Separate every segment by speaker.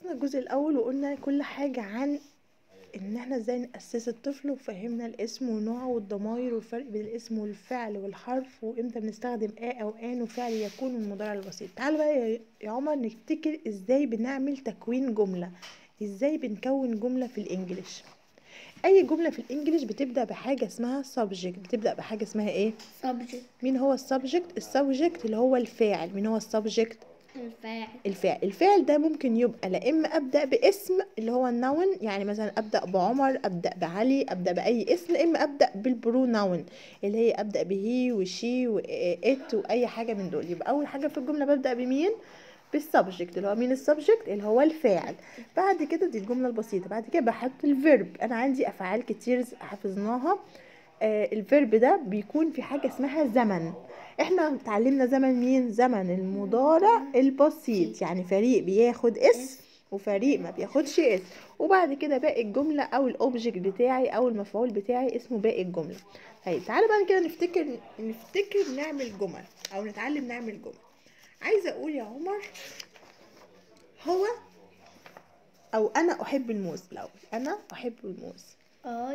Speaker 1: خلصنا الجزء الاول وقلنا كل حاجة عن ان احنا ازاي نأسس الطفل وفهمنا الاسم ونوعه والضمائر والفرق بين الاسم والفعل والحرف وامتى بنستخدم ا او ان وفعل يكون والمضارع البسيط تعالوا بقى يا- يا عمر نفتكر ازاي بنعمل تكوين جملة ازاي بنكون جملة في الانجليش اي جملة في الانجليش بتبدأ بحاجة اسمها subject بتبدأ بحاجة اسمها ايه
Speaker 2: subject
Speaker 1: مين هو السبجكت السبجكت اللي هو الفاعل مين هو السبجكت
Speaker 2: الفاعل
Speaker 1: الفعل الفعل ده ممكن يبقى لا اما ابدا باسم اللي هو النون يعني مثلا ابدا بعمر ابدا بعلي ابدا باي اسم لا اما ابدا بالبرو نون اللي هي ابدا بهي وشي وات واي حاجه من دول يبقى اول حاجه في الجمله ببدا بمين بالسبجكت اللي هو مين السبجكت اللي هو الفاعل بعد كده دي الجمله البسيطه بعد كده بحط الفيرب انا عندي افعال كتير حفظناها آه الفيرب ده بيكون في حاجه اسمها زمن احنا اتعلمنا زمن مين زمن المضارع البسيط يعني فريق بياخد اسم وفريق ما بياخدش اسم وبعد كده باقي الجمله او الاوبجكت بتاعي او المفعول بتاعي اسمه باقي الجمله طيب تعالى بقى كده نفتكر نفتكر نعمل جمل او نتعلم نعمل جمل عايزه اقول يا عمر هو او انا احب الموز الاول انا احب الموز
Speaker 2: I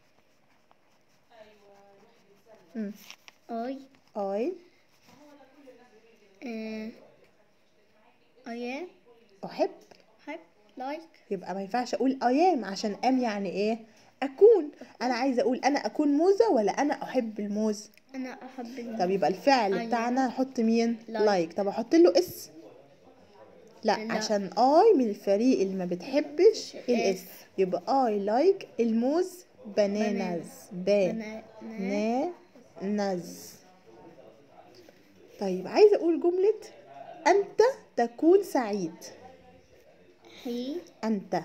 Speaker 1: امم
Speaker 2: I
Speaker 1: اي
Speaker 2: uh, I am
Speaker 1: احب
Speaker 2: hype like
Speaker 1: يبقى ما ينفعش اقول ايام عشان ام يعني ايه اكون انا عايزه اقول انا اكون موزه ولا انا احب الموز
Speaker 2: أنا أحب الموز
Speaker 1: طب يبقى الفعل
Speaker 2: أيوة.
Speaker 1: بتاعنا نحط مين
Speaker 2: Like.
Speaker 1: لايك طب احط له اس لا,
Speaker 2: لا.
Speaker 1: عشان اي من الفريق اللي ما بتحبش الاس يبقى اي لايك الموز باناناز
Speaker 2: أنا
Speaker 1: باناناز طيب عايزه اقول جمله انت تكون سعيد
Speaker 2: he
Speaker 1: أنت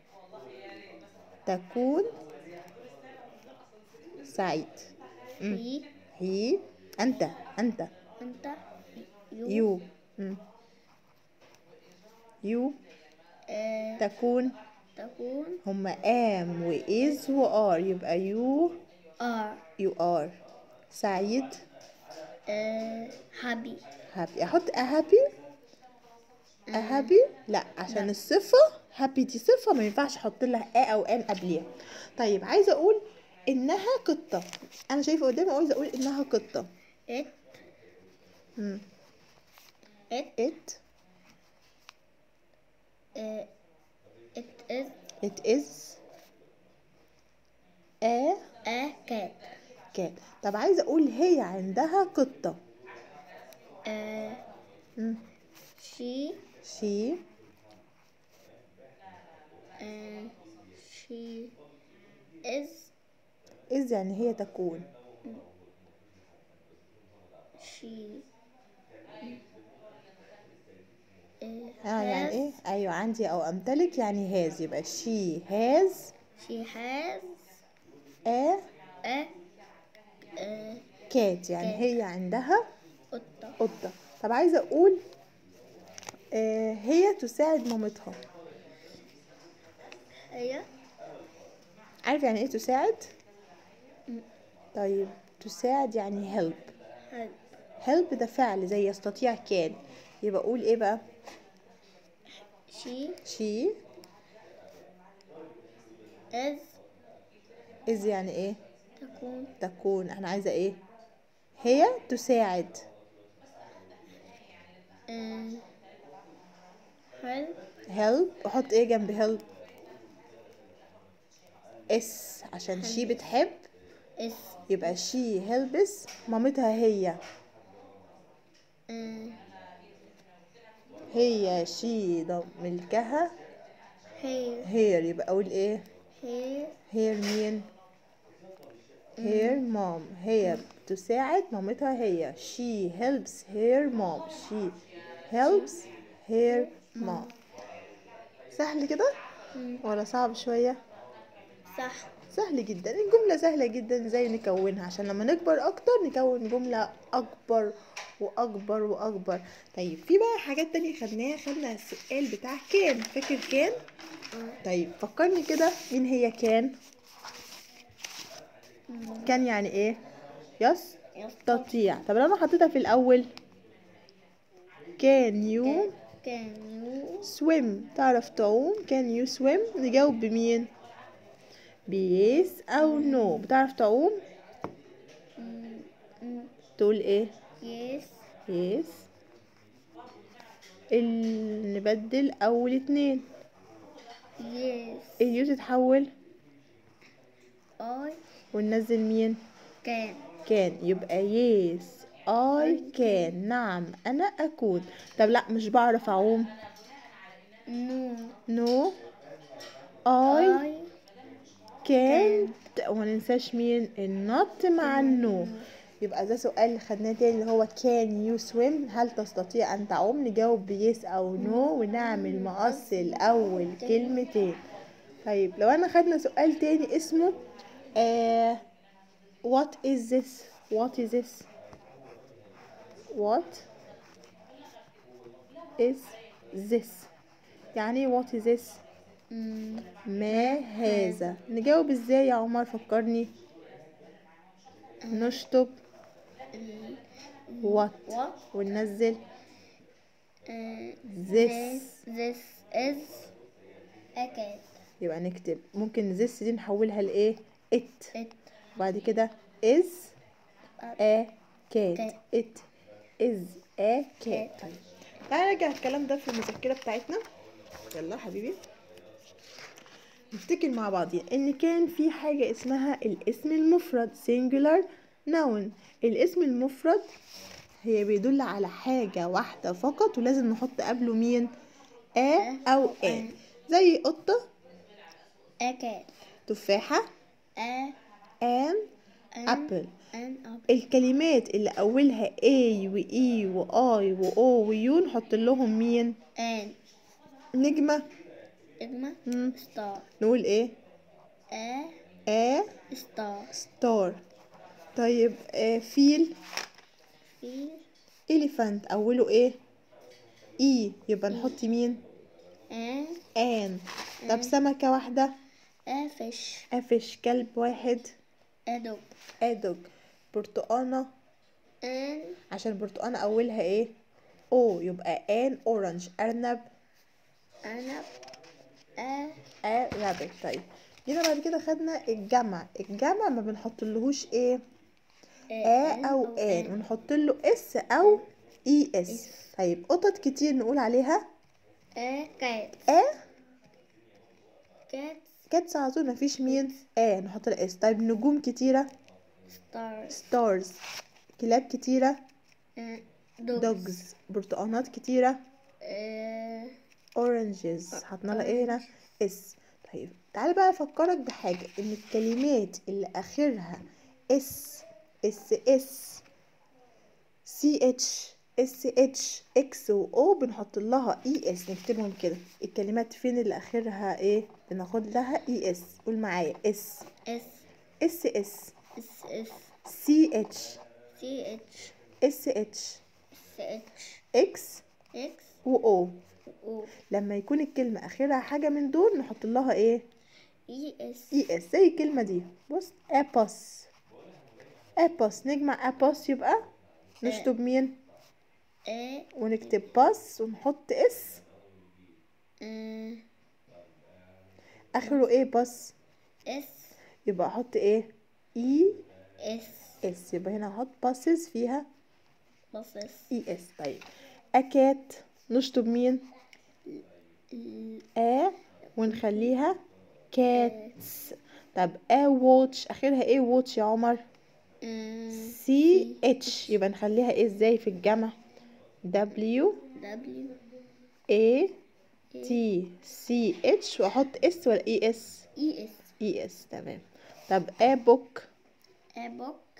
Speaker 1: تكون سعيد مم.
Speaker 2: he
Speaker 1: هي أنت أنت
Speaker 2: أنت you
Speaker 1: يو مم. يو
Speaker 2: آه،
Speaker 1: تكون
Speaker 2: تكون
Speaker 1: هما am و is و are يبقى يو
Speaker 2: are
Speaker 1: يو are سعيد
Speaker 2: آه، happy
Speaker 1: happy أحط a happy a happy لا عشان الصفة happy دي صفة ما ينفعش أحط لها a أو an قبليها طيب عايزة أقول إنها قطة أنا شايفة قدامي عايزة أقول إنها قطة
Speaker 2: it
Speaker 1: مم.
Speaker 2: it
Speaker 1: it
Speaker 2: آه، it is
Speaker 1: it is a
Speaker 2: a cat
Speaker 1: cat طب عايزة أقول هي عندها قطة
Speaker 2: آه،
Speaker 1: مم.
Speaker 2: she
Speaker 1: she
Speaker 2: آه، she is
Speaker 1: is يعني هي تكون
Speaker 2: she آه،
Speaker 1: اه يعني
Speaker 2: has-
Speaker 1: ايه ايوه عندي او امتلك يعني has يبقى she has
Speaker 2: she has
Speaker 1: a
Speaker 2: a آه،
Speaker 1: cat يعني
Speaker 2: cat.
Speaker 1: هي عندها
Speaker 2: قطة
Speaker 1: قطة طب عايزة أقول آه هي تساعد مامتها
Speaker 2: هي
Speaker 1: عارف يعني ايه تساعد؟ طيب تساعد يعني help
Speaker 2: help
Speaker 1: help ده فعل زي يستطيع كان يبقى أقول ايه بقى؟
Speaker 2: she
Speaker 1: she
Speaker 2: is
Speaker 1: is يعني ايه؟
Speaker 2: تكون
Speaker 1: تكون احنا عايزة ايه؟ هي تساعد
Speaker 2: آه، help
Speaker 1: help احط ايه جنب help؟ اس عشان she بتحب
Speaker 2: is
Speaker 1: يبقى she helps مامتها هي
Speaker 2: آه،
Speaker 1: هي شي ده ملكها
Speaker 2: hair
Speaker 1: هير يبقى اقول ايه
Speaker 2: hair
Speaker 1: هير مين هير مام هي تساعد مامتها هي she helps her mom she helps her mom سهل كده ولا صعب شوية
Speaker 2: صح
Speaker 1: سهل جدا الجملة سهلة جدا ازاي نكونها عشان لما نكبر اكتر نكون جملة اكبر واكبر واكبر طيب في بقى حاجات تانية خدناها خدنا السؤال بتاع كان فاكر كان طيب فكرني كده مين هي كان كان يعني ايه يستطيع طب لو انا حطيتها في الاول كان يو
Speaker 2: can you
Speaker 1: swim تعرف تعوم can you swim نجاوب بمين بيس أو نو بتعرف تعوم تقول ايه
Speaker 2: yes
Speaker 1: يس ال... نبدل أول اتنين
Speaker 2: yes
Speaker 1: اليو تتحول
Speaker 2: I
Speaker 1: وننزل مين
Speaker 2: can
Speaker 1: كان يبقى يس I can نعم أنا أكون طب لا مش بعرف أعوم
Speaker 2: no
Speaker 1: no I
Speaker 2: I
Speaker 1: can't وما ننساش مين النط مع النو يبقى ده سؤال اللي خدناه تاني اللي هو can you swim هل تستطيع أن تعوم نجاوب بيس أو نو ونعمل مقص الأول كلمتين طيب لو أنا خدنا سؤال تاني اسمه آه what is this what is this what is this يعني what is this
Speaker 2: mm,
Speaker 1: ما هذا نجاوب ازاي يا عمر فكرني نشطب what
Speaker 2: what
Speaker 1: وننزل
Speaker 2: uh,
Speaker 1: this
Speaker 2: this is a cat
Speaker 1: يبقى نكتب ممكن this دي نحولها لايه it
Speaker 2: it
Speaker 1: وبعد كده is a cat
Speaker 2: cat.
Speaker 1: it is a cat طيب تعالى نرجع الكلام ده في المذكرة بتاعتنا يلا حبيبي نفتكر مع بعض ان كان في حاجة اسمها الاسم المفرد singular noun الاسم المفرد هي بيدل على حاجة واحدة فقط ولازم نحط قبله مين a او a زي قطة
Speaker 2: a cat
Speaker 1: تفاحة
Speaker 2: a
Speaker 1: an
Speaker 2: an
Speaker 1: apple
Speaker 2: an apple
Speaker 1: الكلمات اللي أولها A و E و I و O و U نحط لهم مين؟
Speaker 2: an
Speaker 1: نجمة
Speaker 2: إجمة
Speaker 1: مم.
Speaker 2: star
Speaker 1: نقول إيه؟
Speaker 2: a
Speaker 1: A
Speaker 2: star
Speaker 1: star طيب آه فيل
Speaker 2: feel
Speaker 1: elephant أوله إيه؟ E يبقى نحط مين؟
Speaker 2: an
Speaker 1: an طب سمكة واحدة
Speaker 2: a fish
Speaker 1: قفش كلب واحد
Speaker 2: a dog
Speaker 1: أدوج برتقانة
Speaker 2: an
Speaker 1: عشان البرتقانة أولها إيه؟ O يبقى an orange أرنب
Speaker 2: أرنب a
Speaker 1: a rabbit طيب جينا بعد كده خدنا الجمع الجمع ما بنحطلهوش ايه a او ان ونحط له اس او اي اس طيب قطط كتير نقول عليها
Speaker 2: a cat
Speaker 1: a
Speaker 2: cat
Speaker 1: كاتس على طول مفيش مين a نحط له اس طيب نجوم كتيرة
Speaker 2: stars
Speaker 1: stars كلاب كتيرة
Speaker 2: a dogs
Speaker 1: dogs برتقانات كتيرة
Speaker 2: a
Speaker 1: oranges حطنا لها ايه هنا اس طيب تعالى بقى افكرك بحاجة ان الكلمات اللي اخرها اس اس اس سي اتش اس اتش اكس و او بنحط لها اي اس نكتبهم كده الكلمات فين اللي اخرها ايه بناخد لها اي اس قول معايا اس
Speaker 2: s
Speaker 1: اس اس
Speaker 2: s s
Speaker 1: سي اتش
Speaker 2: c h
Speaker 1: اس اتش
Speaker 2: s h
Speaker 1: اكس
Speaker 2: x
Speaker 1: و او
Speaker 2: o
Speaker 1: لما يكون الكلمة اخرها حاجة من دول نحط لها ايه
Speaker 2: e s
Speaker 1: اي اس زي الكلمة دي بص ابوس ابوس نجمع ابوس يبقى نشطب مين
Speaker 2: a
Speaker 1: ونكتب باس ونحط اس
Speaker 2: uh,
Speaker 1: اخره ايه باس
Speaker 2: s
Speaker 1: يبقى احط ايه اي
Speaker 2: s
Speaker 1: اس يبقى هنا احط باسز فيها
Speaker 2: buses
Speaker 1: اي اس طيب اكات نشطب مين ا ونخليها كاتس طب ا ووتش اخرها ايه ووتش يا عمر
Speaker 2: uh,
Speaker 1: سي اتش يبقى نخليها ايه ازاي في الجمع دبليو
Speaker 2: w
Speaker 1: A T C H واحط اس ولا اي اس
Speaker 2: e s
Speaker 1: اي اس تمام طب A book
Speaker 2: a book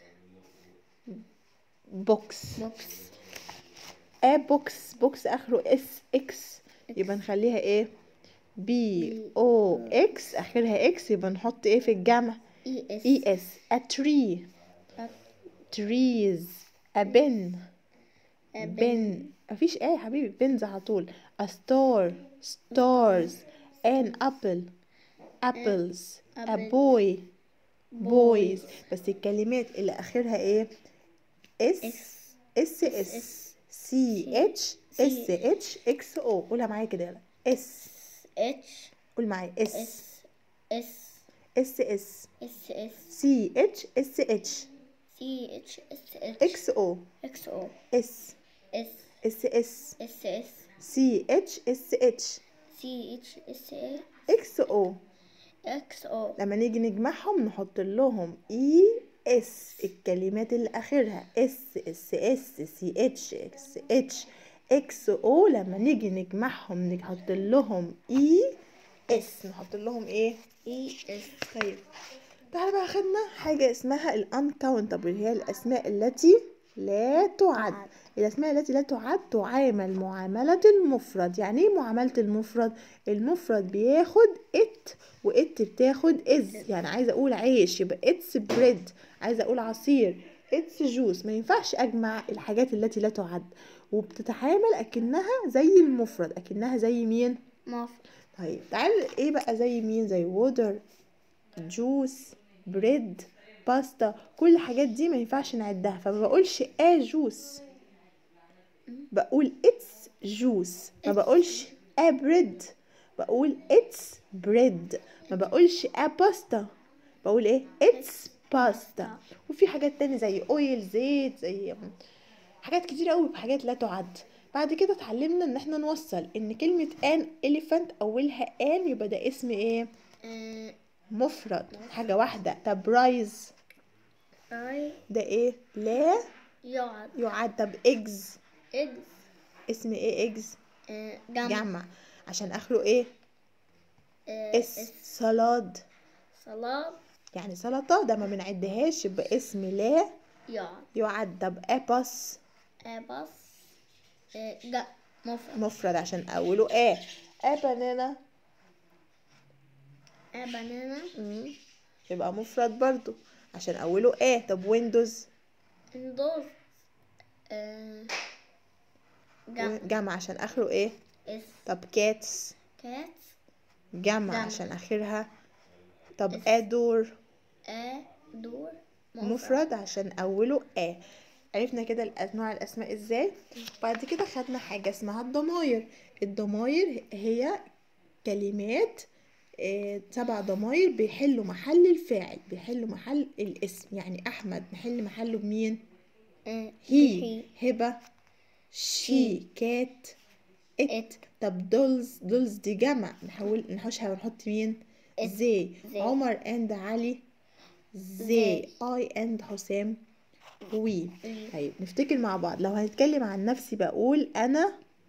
Speaker 1: box
Speaker 2: box
Speaker 1: A box box اخره اس اكس يبقى نخليها ايه B O X اخرها اكس يبقى نحط ايه في الجمع
Speaker 2: e s
Speaker 1: اي اس a tree
Speaker 2: a,
Speaker 1: trees a bin
Speaker 2: a
Speaker 1: bin مفيش ايه يا حبيبي بنز على طول a store stars an apple apples a
Speaker 2: apple.
Speaker 1: boy boys بس الكلمات اللي اخرها ايه اس اس اس سي اتش اس اتش اكس او قولها معايا كده يلا اس
Speaker 2: اتش
Speaker 1: قول معايا اس
Speaker 2: اس اس
Speaker 1: اس اس
Speaker 2: اس اس
Speaker 1: سي اتش اس اتش
Speaker 2: سي اتش اس اتش
Speaker 1: اكس او
Speaker 2: اكس او
Speaker 1: اس
Speaker 2: اس
Speaker 1: اس اس
Speaker 2: اس اس
Speaker 1: سي اتش اس اتش
Speaker 2: سي اتش اس اي
Speaker 1: اكس او
Speaker 2: اكس او
Speaker 1: لما نيجي نجمعهم نحط لهم اي اس الكلمات اللي اخرها اس اس اس سي اتش اكس اتش اكس او لما نيجي نجمعهم نحط لهم اي اس نحط لهم ايه
Speaker 2: اي اس
Speaker 1: طيب تعالى بقى خدنا حاجة اسمها الانكاونتابل هي الأسماء التي لا تعد
Speaker 2: تعد.
Speaker 1: الأسماء التي لا تعد تعامل معاملة المفرد يعني ايه معاملة المفرد المفرد بياخد ات وات بتاخد از يعني عايزة أقول عيش يبقى اتس بريد عايزة أقول عصير اتس جوس ما ينفعش أجمع الحاجات التي لا تعد وبتتعامل أكنها زي المفرد أكنها زي مين
Speaker 2: مف
Speaker 1: طيب تعال ايه بقى زي مين زي ووتر جوس بريد باستا كل الحاجات دي ما ينفعش نعدها فما بقولش ا جوس بقول اتس جوس ما بقولش ا بريد بقول اتس بريد ما بقولش ا باستا بقول ايه اتس باستا وفي حاجات تانية زي اويل زيت زي حاجات كتير قوي حاجات لا تعد بعد كده اتعلمنا ان احنا نوصل ان كلمة ان elephant اولها ان يبقى ده اسم ايه
Speaker 2: آه،
Speaker 1: مفرد حاجة واحدة طب رايز
Speaker 2: اي
Speaker 1: ده ايه لا
Speaker 2: يقعد
Speaker 1: يعد طب اجز
Speaker 2: اكس
Speaker 1: اسم ايه اجز
Speaker 2: آه، جمع
Speaker 1: جمع عشان اخره ايه
Speaker 2: آه،
Speaker 1: اس سلاد
Speaker 2: صلاة
Speaker 1: يعني سلطة ده ما بنعدهاش يبقى اسم لا
Speaker 2: يقعد
Speaker 1: يعد طب ابس
Speaker 2: آه، بص آه، جا مفرد
Speaker 1: مفرد عشان اوله ايه ا بنانا
Speaker 2: آه، بنانا
Speaker 1: مم. يبقى مفرد برضو عشان اوله ايه طب ويندوز
Speaker 2: اندوز آه، جمع
Speaker 1: جمع عشان اخره ايه
Speaker 2: اس
Speaker 1: طب كاتس
Speaker 2: كات
Speaker 1: جمع
Speaker 2: جمع.
Speaker 1: عشان اخرها طب
Speaker 2: اس.
Speaker 1: ادور
Speaker 2: آه، دور
Speaker 1: مفرد عشان اوله ا عرفنا كده انواع الاسماء ازاي بعد كده خدنا حاجه اسمها الضماير الضماير هي كلمات آه، سبع ضماير بيحلوا محل الفاعل بيحلوا محل الاسم يعني احمد نحل محله بمين
Speaker 2: آه،
Speaker 1: هي هبه شي كات ات
Speaker 2: ات
Speaker 1: طب دولز دولز دي جمع نحول نحوشها ونحط مين
Speaker 2: ات.
Speaker 1: زي
Speaker 2: زي.
Speaker 1: عمر اند علي زي
Speaker 2: زي.
Speaker 1: اي اند حسام وي
Speaker 2: وي.
Speaker 1: طيب نفتكر مع بعض لو هنتكلم عن نفسي بقول انا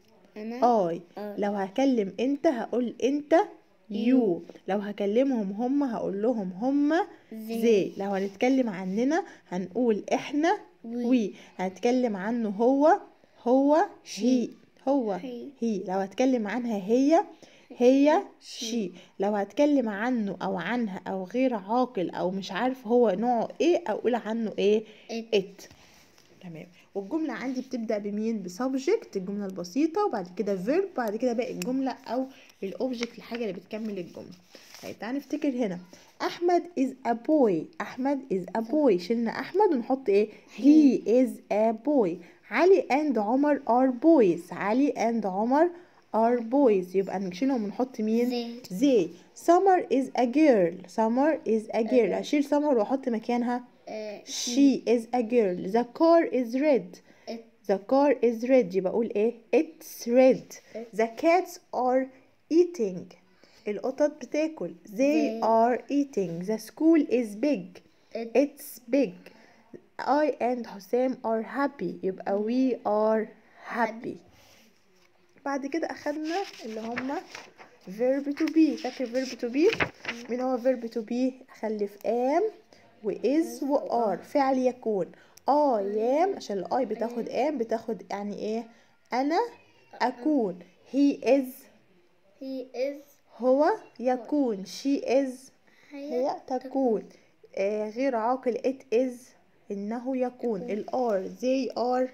Speaker 2: انا
Speaker 1: اي
Speaker 2: آه.
Speaker 1: لو هكلم انت هقول انت يو لو هكلمهم هم هقول لهم هم
Speaker 2: زي.
Speaker 1: زي لو هنتكلم عننا هنقول احنا
Speaker 2: وي.
Speaker 1: وي هنتكلم عنه هو هو هي هو
Speaker 2: هي.
Speaker 1: هي لو هتكلم عنها هي هي
Speaker 2: شي.
Speaker 1: شي لو هتكلم عنه او عنها او غير عاقل او مش عارف هو نوعه ايه اقول عنه ايه
Speaker 2: ات
Speaker 1: ات تمام والجملة عندي بتبدأ بمين بسبجكت الجملة البسيطة وبعد كده فيرب بعد كده باقي الجملة أو الأوبجكت الحاجة اللي بتكمل الجملة طيب تعالى نفتكر هنا أحمد is a boy أحمد is a boy شلنا أحمد ونحط إيه he is a boy علي and عمر are boys علي and عمر are boys يبقى نشيلهم ونحط مين
Speaker 2: زي.
Speaker 1: زي summer is a girl summer is a girl
Speaker 2: girl.
Speaker 1: أشيل summer وأحط مكانها
Speaker 2: آه،
Speaker 1: She is a girl. The car is red.
Speaker 2: ات
Speaker 1: The car is red. يبقى أقول إيه؟ It's red. The cats are eating. القطط بتاكل. They
Speaker 2: They-
Speaker 1: are eating. The school is big.
Speaker 2: ات
Speaker 1: It's big. I and حسام are happy. يبقى we are happy. بعد كده أخدنا اللي هما verb to be فاكر verb to be مين هو verb to be أخلف am و is و are فعل يكون I am عشان ال I بتاخد am بتاخد يعني ايه أنا أكون he is
Speaker 2: هي از
Speaker 1: هو يكون she is
Speaker 2: هي
Speaker 1: هي تكون آه غير عاقل it is إنه يكون ال are they are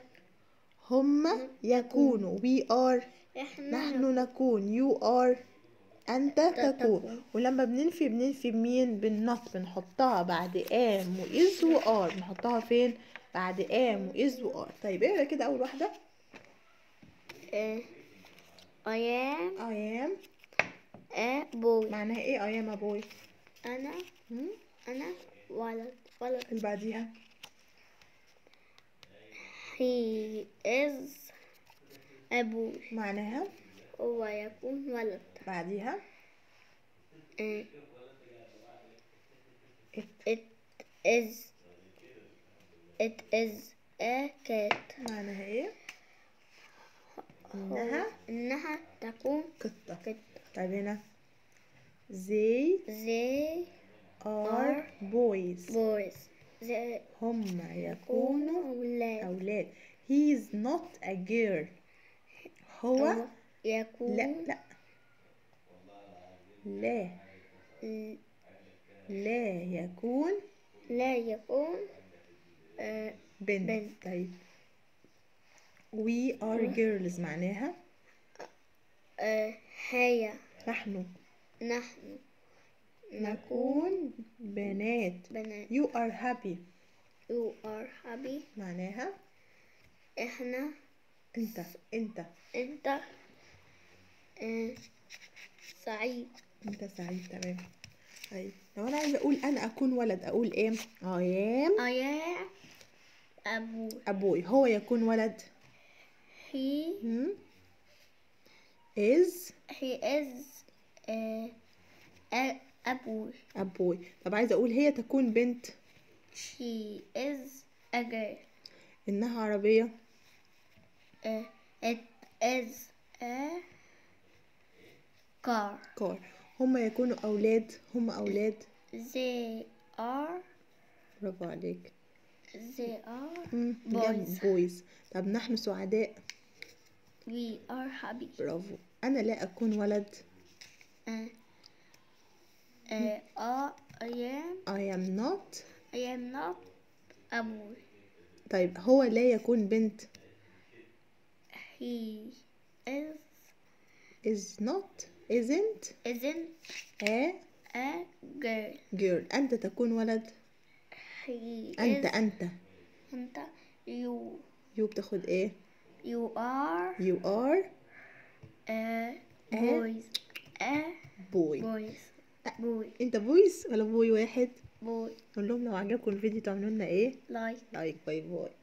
Speaker 1: هم يكونوا we are
Speaker 2: احنا
Speaker 1: نحن نكون you are أنت تكون
Speaker 2: تكون.
Speaker 1: ولما بننفي بننفي بمين بالنط بنحطها بعد am و is و are بنحطها فين بعد am و is و are طيب اقرا كده أول واحدة
Speaker 2: آه، I am
Speaker 1: I am
Speaker 2: a boy
Speaker 1: معناها ايه I am a boy
Speaker 2: أنا
Speaker 1: هم؟
Speaker 2: أنا ولد ولد
Speaker 1: اللي بعديها
Speaker 2: he is a boy
Speaker 1: معناها
Speaker 2: هو يكون ولد
Speaker 1: بعديها
Speaker 2: آه،
Speaker 1: it
Speaker 2: it is it is a cat
Speaker 1: معناها ايه انها
Speaker 2: إنها تكون
Speaker 1: قطة
Speaker 2: قطة
Speaker 1: طيب هنا they
Speaker 2: they
Speaker 1: are boys
Speaker 2: boys they
Speaker 1: هم يكونوا
Speaker 2: يكونوا أولاد
Speaker 1: أولاد he is not a girl هو
Speaker 2: هو يكون
Speaker 1: لا لا لا لا يكون
Speaker 2: لا يكون آه،
Speaker 1: بنت
Speaker 2: بنت.
Speaker 1: طيب we are girls معناها
Speaker 2: آه، هي
Speaker 1: نحن
Speaker 2: نحن نكون
Speaker 1: نكون بنات
Speaker 2: بنات
Speaker 1: you are happy
Speaker 2: you are happy
Speaker 1: معناها
Speaker 2: احنا
Speaker 1: انت انت
Speaker 2: انت آه، سعيد
Speaker 1: انت سعيد تمام طيب لو انا عايزه اقول انا اكون ولد اقول ايه I am
Speaker 2: I am أبو
Speaker 1: ابوي هو يكون ولد
Speaker 2: he
Speaker 1: هم؟ is
Speaker 2: he is آه، a أبوي
Speaker 1: ابوي طب عايزه اقول هي تكون بنت
Speaker 2: she is a girl
Speaker 1: انها عربيه
Speaker 2: آه، it is a car
Speaker 1: كار هم يكونوا اولاد هم اولاد
Speaker 2: they are
Speaker 1: برافو عليك
Speaker 2: they are
Speaker 1: boys
Speaker 2: boys
Speaker 1: بويز طب نحن سعداء
Speaker 2: we are happy
Speaker 1: برافو انا لا اكون ولد
Speaker 2: آه، آه، I am
Speaker 1: I am not
Speaker 2: I am not أبوي
Speaker 1: طيب هو لا يكون بنت
Speaker 2: he is
Speaker 1: is not isn't
Speaker 2: isn't
Speaker 1: a
Speaker 2: a girl
Speaker 1: girl أنت تكون ولد
Speaker 2: he
Speaker 1: أنت
Speaker 2: is
Speaker 1: أنت
Speaker 2: أنت you
Speaker 1: you بتاخد إيه
Speaker 2: you are
Speaker 1: you are
Speaker 2: a
Speaker 1: A
Speaker 2: boys a
Speaker 1: boy
Speaker 2: boys boy
Speaker 1: أنت بويس ولا بوي واحد
Speaker 2: boy
Speaker 1: نقول لهم لو عجبكم الفيديو تعملوا لنا إيه
Speaker 2: like
Speaker 1: لايك باي باي